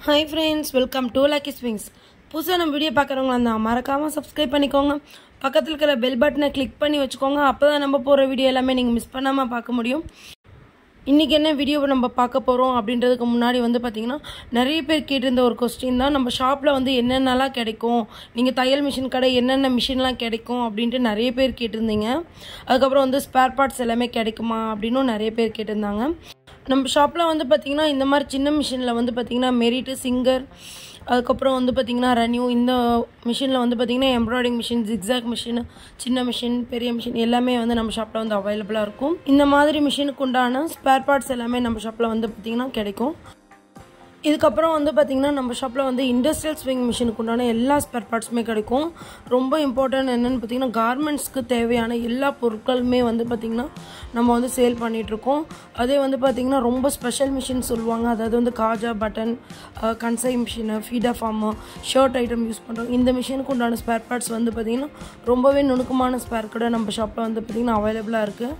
hi friends welcome to lucky swings புதுசாக நம்ம video பார்க்குறவங்களா இருந்தால் மறக்காமல் சப்ஸ்கிரைப் பண்ணிக்கோங்க பக்கத்தில் இருக்கிற பெல் பட்டனை கிளிக் பண்ணி வச்சுக்கோங்க அப்போ தான் நம்ம போகிற வீடியோ எல்லாமே நீங்கள் மிஸ் பண்ணாமல் பார்க்க முடியும் இன்றைக்கி என்ன வீடியோ நம்ம பார்க்க போகிறோம் அப்படின்றதுக்கு முன்னாடி வந்து பார்த்திங்கன்னா நிறைய பேர் கேட்டிருந்த ஒரு கொஸ்டின் தான் நம்ம ஷாப்பில் வந்து என்னென்னலாம் கிடைக்கும் நீங்கள் தையல் மிஷின் கடை என்னென்ன மிஷின்லாம் கிடைக்கும் அப்படின்ட்டு நிறைய பேர் கேட்டிருந்தீங்க அதுக்கப்புறம் வந்து ஸ்பேர் பார்ட்ஸ் எல்லாமே கிடைக்குமா அப்படின்னும் நிறைய பேர் கேட்டிருந்தாங்க நம்ம ஷாப்பில் வந்து பார்த்திங்கன்னா இந்த மாதிரி சின்ன மிஷினில் வந்து பார்த்திங்கன்னா மெரிட்டு சிங்கர் அதுக்கப்புறம் வந்து பார்த்திங்கன்னா ரன்யூ இந்த மிஷினில் வந்து பார்த்திங்கன்னா எம்ப்ராய்டிங் மிஷின் ஜிக்ஸாக் மிஷின் சின்ன மிஷின் பெரிய மிஷின் எல்லாமே வந்து நம்ம ஷாப்பில் வந்து அவைலபிளாக இருக்கும் இந்த மாதிரி மிஷினுக்கு உண்டான ஸ்பேர் பார்ட்ஸ் எல்லாமே நம்ம ஷாப்பில் வந்து பார்த்திங்கன்னா கிடைக்கும் இதுக்கப்புறம் வந்து பார்த்திங்கன்னா நம்ம ஷாப்பில் வந்து இண்டஸ்ட்ரியல் ஸ்விங் மிஷினுக்கு உண்டான எல்லா ஸ்பேர் பார்ட்ஸுமே கிடைக்கும் ரொம்ப இம்பார்ட்டன்ட் என்னென்னு பார்த்தீங்கன்னா கார்மெண்ட்ஸ்க்கு தேவையான எல்லா பொருட்களுமே வந்து பார்த்திங்கன்னா நம்ம வந்து சேல் பண்ணிகிட்ருக்கோம் அதே வந்து பார்த்திங்கன்னா ரொம்ப ஸ்பெஷல் மிஷின் சொல்லுவாங்க அதாவது வந்து காஜா பட்டன் கன்சை மிஷினு ஃபீடா ஃபார்மு ஷர்ட் ஐட்டம் யூஸ் பண்ணுறோம் இந்த மிஷினுக்கு உண்டான ஸ்பேர் பார்ட்ஸ் வந்து பார்த்திங்கன்னா ரொம்பவே நுணுக்கமான ஸ்பேர் கூட நம்ம ஷாப்பில் வந்து பார்த்திங்கன்னா அவைலபிளாக இருக்குது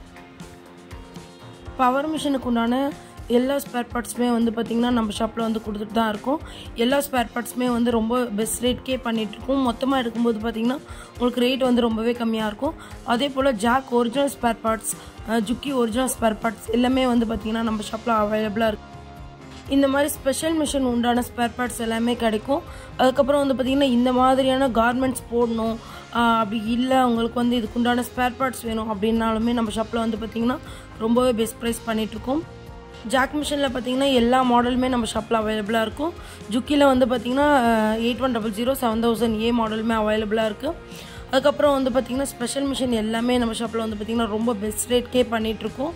பவர் மிஷினுக்கு உண்டான எல்லா ஸ்பேர் பார்ட்ஸுமே வந்து பார்த்திங்கன்னா நம்ம ஷாப்பில் வந்து கொடுத்துட்டு தான் இருக்கும் எல்லா ஸ்பேர் பார்ட்ஸுமே வந்து ரொம்ப பெஸ்ட் ரேட்கே பண்ணிகிட்ருக்கோம் மொத்தமாக எடுக்கும்போது பார்த்திங்கன்னா உங்களுக்கு ரேட் வந்து ரொம்பவே கம்மியாக இருக்கும் அதே போல் Jack original spare parts Juki original spare parts எல்லாமே வந்து பார்த்திங்கன்னா நம்ம ஷாப்பில் அவைலபிளாக இருக்குது இந்த மாதிரி ஸ்பெஷல் மிஷின் உண்டான ஸ்பேர் பார்ட்ஸ் எல்லாமே கிடைக்கும் அதுக்கப்புறம் வந்து பார்த்திங்கன்னா இந்த மாதிரியான கார்மெண்ட்ஸ் போடணும் அப்படி இல்லை உங்களுக்கு வந்து இதுக்கு உண்டான ஸ்பேர் பார்ட்ஸ் வேணும் அப்படின்னாலுமே நம்ம ஷாப்பில் வந்து பார்த்திங்கன்னா ரொம்பவே பெஸ்ட் ப்ரைஸ் பண்ணிகிட்ருக்கோம் ஜாக் மிஷினில் பார்த்தீங்கன்னா எல்லா மாடலுமே நம்ம ஷாப்பில் அவைலபிளாக இருக்கும் ஜுக்கியில் வந்து பார்த்தீங்கன்னா eight one double zero seven thousand A மாடலுமே அவைலபிளாக இருக்குது அதுக்கப்புறம் வந்து பார்த்திங்கன்னா ஸ்பெஷல் மிஷின் எல்லாமே நம்ம ஷாப்பில் வந்து பார்த்திங்கன்னா ரொம்ப பெஸ்ட் ரேட்கே பண்ணிகிட்ருக்கோம்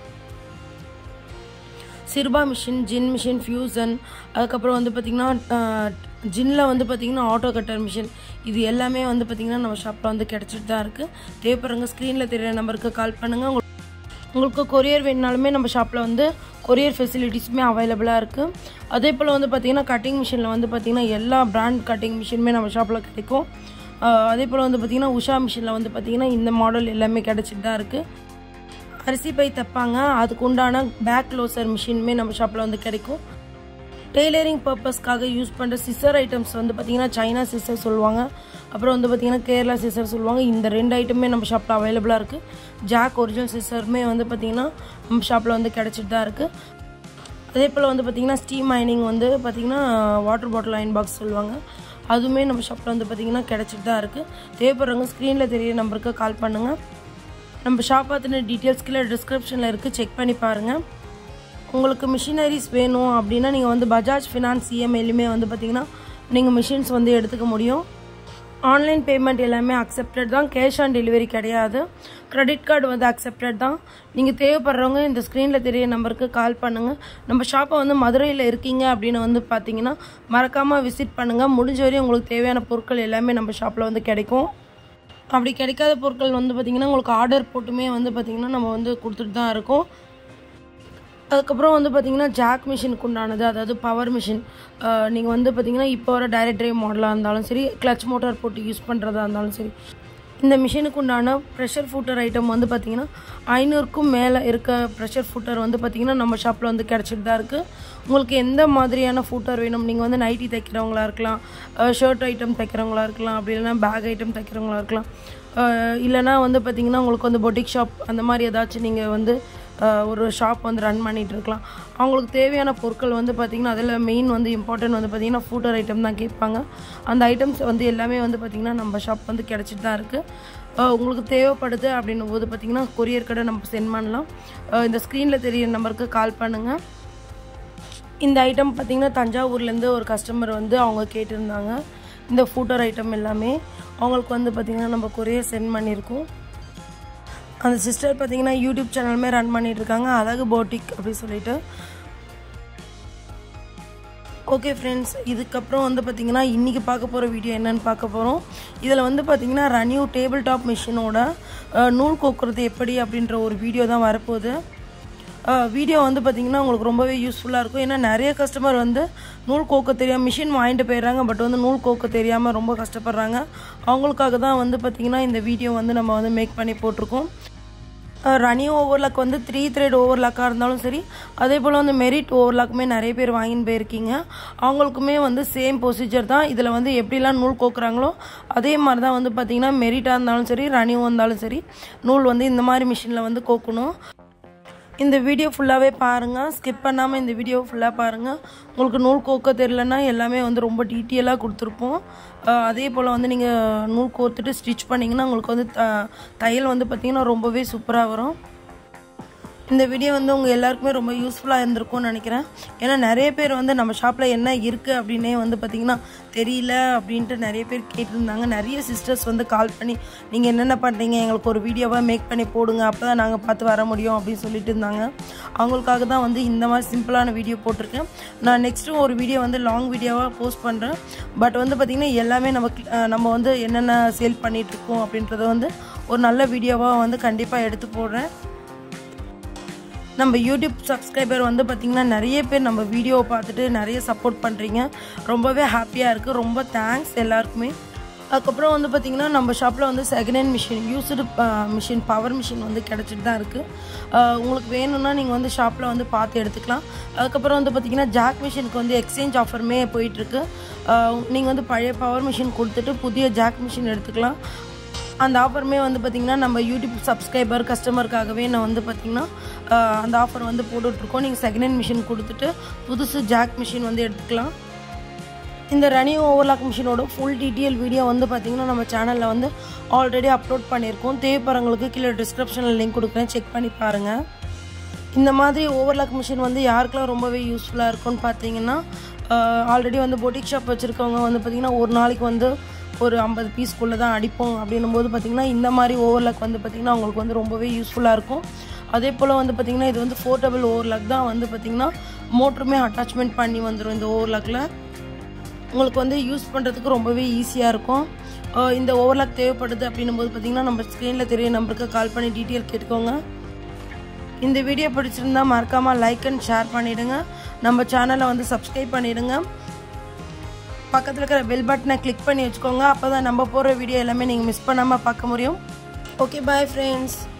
சிறுபா மிஷின் ஜின் மிஷின் ஃபியூசன் அதுக்கப்புறம் வந்து பார்த்திங்கன்னா ஜின்னில் வந்து பார்த்திங்கன்னா ஆட்டோ கட்டர் மிஷின் இது எல்லாமே வந்து பார்த்திங்கன்னா நம்ம ஷாப்பில் வந்து கிடச்சிட்டு தான் இருக்குது தேவைப்படுறவங்க ஸ்க்ரீனில் தெரியிற நம்பருக்கு கால் பண்ணுங்கள் உங்களுக்கு உங்களுக்கு கொரியர் வேணுனாலுமே நம்ம ஷாப்பில் வந்து கொரியர் ஃபெசிலிட்டிஸுமே அவைலபிளாக இருக்குது அதே போல் வந்து பார்த்திங்கன்னா கட்டிங் மிஷினில் வந்து பார்த்திங்கன்னா எல்லா பிராண்ட் கட்டிங் மிஷினுமே நம்ம ஷாப்பில் கிடைக்கும் அதே போல் வந்து பார்த்திங்கன்னா உஷா மிஷினில் வந்து பார்த்திங்கன்னா இந்த மாடல் எல்லாமே கிடச்சிட்டு தான் இருக்குது அரிசி பை தைப்பாங்க அதுக்கு உண்டான பேக் க்ளோசர் மிஷினுமே நம்ம ஷாப்பில் வந்து கிடைக்கும் டெய்லரிங் பர்பஸ்க்காக யூஸ் பண்ணுற சிசர் ஐட்டம்ஸ் வந்து பார்த்திங்கன்னா சைனா சிசர் சொல்லுவாங்க அப்புறம் வந்து பார்த்திங்கன்னா கேரளா சிசர் சொல்லுவாங்க இந்த ரெண்டு ஐட்டமே நம்ம ஷாப்பில் அவைலபிளாக இருக்குது ஜாக் ஒரிஜினல் சிசருமே வந்து பார்த்திங்கன்னா நம்ம ஷாப்பில் வந்து கிடச்சிட்டு தான் இருக்குது அதே போல் வந்து பார்த்திங்கன்னா ஸ்டீம் மைனிங் வந்து பார்த்திங்கன்னா வாட்டர் பாட்டில் அயன் பாக்ஸ் சொல்லுவாங்க அதுவுமே நம்ம ஷாப்பில் வந்து பார்த்திங்கன்னா கிடச்சிட்டு தான் இருக்குது தேவைப்படுறவங்க ஸ்க்ரீனில் தெரிய நம்பருக்கு கால் பண்ணுங்கள் நம்ம ஷாப் பார்த்தின டீட்டெயில்ஸ் கீழே டிஸ்கிரிப்ஷனில் இருக்குது செக் பண்ணி பாருங்கள் உங்களுக்கு மிஷினரிஸ் வேணும் அப்படின்னா நீங்கள் வந்து பஜாஜ் ஃபினான்ஸ் இஎம்ஐலையுமே வந்து பார்த்திங்கன்னா நீங்கள் மிஷின்ஸ் வந்து எடுத்துக்க முடியும் ஆன்லைன் பேமெண்ட் எல்லாமே அக்செப்டட் தான் கேஷ் ஆன் டெலிவரி கிடையாது க்ரெடிட் கார்டு வந்து அக்செப்டட் தான் நீங்கள் தேவைப்படுறவங்க இந்த ஸ்க்ரீனில் தெரிய நம்பருக்கு கால் பண்ணுங்கள் நம்ம ஷாப்பை வந்து மதுரையில் இருக்கீங்க அப்படின்னு வந்து பார்த்தீங்கன்னா மறக்காமல் விசிட் பண்ணுங்கள் முடிஞ்ச வரையும் உங்களுக்கு தேவையான பொருட்கள் எல்லாமே நம்ம ஷாப்பில் வந்து கிடைக்கும் அப்படி கிடைக்காத பொருட்கள் வந்து பார்த்திங்கன்னா உங்களுக்கு ஆர்டர் போட்டுமே வந்து பார்த்திங்கன்னா நம்ம வந்து கொடுத்துட்டு தான் இருக்கோம் அதுக்கப்புறம் வந்து பார்த்திங்கன்னா ஜாக் மிஷினுக்கு உண்டானது அதாவது பவர் மிஷின் நீங்கள் வந்து பார்த்திங்கன்னா இப்போ வர டைரக்ட் ட்ரைவ் மாடலாக இருந்தாலும் சரி கிளச் மோட்டார் போட்டு யூஸ் பண்ணுறதா இருந்தாலும் சரி இந்த மிஷினுக்கு உண்டான ப்ரெஷர் ஃபூட்டர் ஐட்டம் வந்து பார்த்திங்கன்னா ஐநூறுக்கும் மேலே இருக்க ப்ரெஷர் ஃபூட்டர் வந்து பார்த்திங்கன்னா நம்ம ஷாப்பில் வந்து கிடச்சிட்டு தான் இருக்குது உங்களுக்கு எந்த மாதிரியான ஃபூட்டர் வேணும் நீங்கள் வந்து நைட்டி தைக்கிறவங்களா இருக்கலாம் ஷர்ட் ஐட்டம் தைக்கிறவங்களா இருக்கலாம் அப்படி இல்லைனா பேக் ஐட்டம் தைக்கிறவங்களா இருக்கலாம் இல்லைனா வந்து பார்த்திங்கன்னா உங்களுக்கு வந்து பொட்டிக் ஷாப் அந்த மாதிரி ஏதாச்சும் நீங்கள் வந்து ஒரு ஷாப் வந்து ரன் பண்ணிகிட்டு இருக்கலாம் அவங்களுக்கு தேவையான பொருட்கள் வந்து பார்த்திங்கன்னா அதில் மெயின் வந்து இம்பார்ட்டன்ட் வந்து பார்த்திங்கன்னா ஃபூட்டர் ஐட்டம் தான் கேட்பாங்க அந்த ஐட்டம்ஸ் வந்து எல்லாமே வந்து பார்த்திங்கன்னா நம்ம ஷாப் வந்து கிடச்சிட்டு தான் இருக்குது உங்களுக்கு தேவைப்படுது அப்படின்னும் போது பார்த்திங்கன்னா கொரியர் கடை நம்ம சென்ட் பண்ணலாம் இந்த ஸ்க்ரீனில் தெரியிற நம்பருக்கு கால் பண்ணுங்கள் இந்த ஐட்டம் பார்த்திங்கன்னா தஞ்சாவூர்லேருந்து ஒரு கஸ்டமர் வந்து அவங்க கேட்டிருந்தாங்க இந்த ஃபூட்டர் ஐட்டம் எல்லாமே அவங்களுக்கு வந்து பார்த்திங்கன்னா நம்ம கொரியர் சென்ட் பண்ணியிருக்கோம் அந்த சிஸ்டர் பார்த்தீங்கன்னா யூடியூப் சேனலுமே ரன் பண்ணிட்டு இருக்காங்க அழகு போட்டிக் அப்படின்னு சொல்லிட்டு ஓகே ஃப்ரெண்ட்ஸ் இதுக்கப்புறம் வந்து பார்த்திங்கன்னா இன்றைக்கி பார்க்க போகிற வீடியோ என்னென்னு பார்க்க போகிறோம் இதில் வந்து பார்த்திங்கன்னா ரன்யூ டேபிள் டாப் மிஷினோட நூல் கோக்குறது எப்படி அப்படின்ற ஒரு வீடியோ தான் வரப்போகுது வீடியோ வந்து பார்த்திங்கன்னா உங்களுக்கு ரொம்பவே யூஸ்ஃபுல்லாக இருக்கும் ஏன்னா நிறைய கஸ்டமர் வந்து நூல் கோக்க தெரியாமல் மிஷின் வாங்கிட்டு போயிடுறாங்க பட் வந்து நூல் கோக்க தெரியாமல் ரொம்ப கஷ்டப்படுறாங்க அவங்களுக்காக தான் வந்து பார்த்திங்கன்னா இந்த வீடியோ வந்து நம்ம வந்து மேக் பண்ணி போட்டிருக்கோம் ரனி ஓவர்லாக் வந்து த்ரீ த்ரெட் ஓவர்லாக்காக இருந்தாலும் சரி அதே போல் வந்து மெரிட் ஓவர்லாக்குமே நிறைய பேர் வாங்கின்னு போயிருக்கீங்க அவங்களுக்குமே வந்து சேம் ப்ரொசீஜர் தான் இதில் வந்து எப்படிலாம் நூல் கோக்குறாங்களோ அதே மாதிரி தான் வந்து பார்த்திங்கன்னா மெரிட்டாக இருந்தாலும் சரி ரனியும் இருந்தாலும் சரி நூல் வந்து இந்த மாதிரி மிஷினில் வந்து கோக்கணும் இந்த வீடியோ ஃபுல்லாகவே பாருங்கள் ஸ்கிப் பண்ணாமல் இந்த வீடியோ ஃபுல்லாக பாருங்கள் உங்களுக்கு நூல் கோக்க தெரிலனா எல்லாமே வந்து ரொம்ப டீட்டெயிலாக கொடுத்துருப்போம் அஹ் அதே போல் வந்து நீங்கள் நூல் கோர்த்துட்டு ஸ்டிச் பண்ணிங்கன்னா உங்களுக்கு வந்து த- தையல் வந்து பார்த்திங்கன்னா ரொம்பவே சூப்பராக வரும் இந்த வீடியோ வந்து உங்கள் எல்லாருக்குமே ரொம்ப யூஸ்ஃபுல்லாக இருந்திருக்கும்னு நினைக்கிறேன் ஏன்னா நிறைய பேர் வந்து நம்ம ஷாப்பில் என்ன இருக்குது அப்படின்னே வந்து பார்த்திங்கன்னா தெரியல அப்படின்ட்டு நிறைய பேர் கேட்டிருந்தாங்க நிறைய சிஸ்டர்ஸ் வந்து கால் பண்ணி நீங்கள் என்னென்ன பண்ணுறீங்க எங்களுக்கு ஒரு வீடியோவாக மேக் பண்ணி போடுங்க அப்போ தான் நாங்கள் பார்த்து வர முடியும் அப்படின்னு சொல்லிட்டு இருந்தாங்க அவங்களுக்காக தான் வந்து இந்த மாதிரி சிம்பிளான வீடியோ போட்டிருக்கேன் நான் நெக்ஸ்ட்டு ஒரு வீடியோ வந்து லாங் வீடியோவாக போஸ்ட் பண்ணுறேன் பட் வந்து பார்த்திங்கன்னா எல்லாமே நம்ம அஹ், நம்ம வந்து என்னென்ன சேல் பண்ணிகிட்ருக்கோம் அப்படின்றத வந்து ஒரு நல்ல வீடியோவாக வந்து கண்டிப்பாக எடுத்து போடுறேன் நம்ம யூடியூப் சப்ஸ்கிரைபர் வந்து பார்த்திங்கன்னா நிறைய பேர் நம்ம வீடியோவை பார்த்துட்டு நிறைய சப்போர்ட் பண்ணுறீங்க ரொம்பவே ஹாப்பியாக இருக்குது ரொம்ப தேங்க்ஸ் எல்லாருக்குமே அதுக்கப்புறம் வந்து பார்த்திங்கன்னா நம்ம ஷாப்பில் வந்து second hand machine used machine power machine வந்து கிடச்சிட்டு தான் இருக்குது உங்களுக்கு வேணும்னா நீங்கள் வந்து ஷாப்பில் வந்து பார்த்து எடுத்துக்கலாம் அதுக்கப்புறம் வந்து பார்த்திங்கன்னா ஜாக் மிஷினுக்கு வந்து எக்ஸ்சேஞ்ச் ஆஃபருமே போயிட்டுருக்கு நீங்கள் வந்து பழைய பவர் மிஷின் கொடுத்துட்டு புதிய ஜாக் மிஷின் எடுத்துக்கலாம் அந்த ஆஃபருமே வந்து பார்த்திங்கன்னா நம்ம யூடியூப் சப்ஸ்கிரைபர் கஸ்டமருக்காகவே நான் வந்து பார்த்திங்கன்னா ஆஹ், அந்த ஆஃபர் வந்து போட்டுட்ருக்கோம் நீங்கள் செகண்ட் ஹேண்ட் மிஷின் கொடுத்துட்டு புதுசு ஜாக் மிஷின் வந்து எடுத்துக்கலாம் இந்த ரனி ஓவர்லாக் மிஷினோட ஃபுல் டீட்டெயில் வீடியோ வந்து பார்த்திங்கன்னா நம்ம சேனலில் வந்து ஆல்ரெடி அப்லோட் பண்ணியிருக்கோம் தேவைப்படுறவங்களுக்கு கீழே டிஸ்கிரிப்ஷனில் லிங்க் கொடுக்குறேன் செக் பண்ணி பாருங்கள் இந்த மாதிரி ஓவர்லாக் மிஷின் வந்து யாருக்கெல்லாம் ரொம்பவே யூஸ்ஃபுல்லாக இருக்கும்னு பார்த்தீங்கன்னா ஆல்ரெடி வந்து பொட்டிக் ஷாப் வச்சுருக்கவங்க வந்து பார்த்திங்கன்னா ஒரு நாளைக்கு வந்து ஒரு ஐம்பது பீஸ்க்குள்ளே தான் அடிப்போம் அப்படின்னும் போது பார்த்திங்கன்னா இந்த மாதிரி ஓவர்லாக் வந்து பார்த்திங்கன்னா அவங்களுக்கு வந்து ரொம்பவே யூஸ்ஃபுல்லாக இருக்கும் அதே போல் வந்து பார்த்திங்கன்னா இது வந்து ஃபோர்டபுள் ஓவர்லாக் தான் வந்து பார்த்திங்கன்னா மோட்டருமே அட்டாச்மெண்ட் பண்ணி வந்துடும் இந்த ஓவர்லாக்கில் உங்களுக்கு வந்து யூஸ் பண்ணுறதுக்கு ரொம்பவே ஈஸியாக இருக்கும் அஹ் இந்த ஓவர்லாக் தேவைப்படுது அப்படின்னும் போது பார்த்தீங்கன்னா நம்ம ஸ்க்ரீனில் தெரிய நம்பருக்கு கால் பண்ணி டீட்டெயில் கேட்டுக்கோங்க இந்த வீடியோ பிடிச்சிருந்தா மறக்காமல் லைக் அண்ட் ஷேர் பண்ணிவிடுங்க நம்ம சேனலை வந்து சப்ஸ்கிரைப் பண்ணிவிடுங்க பக்கத்தில் இருக்கிற பெல் பட்டனை கிளிக் பண்ணி வச்சுக்கோங்க அப்போ தான் நம்ம போடுற வீடியோ எல்லாமே நீங்கள் மிஸ் பண்ணாமல் பார்க்க முடியும் ஓகே பாய் ஃப்ரெண்ட்ஸ்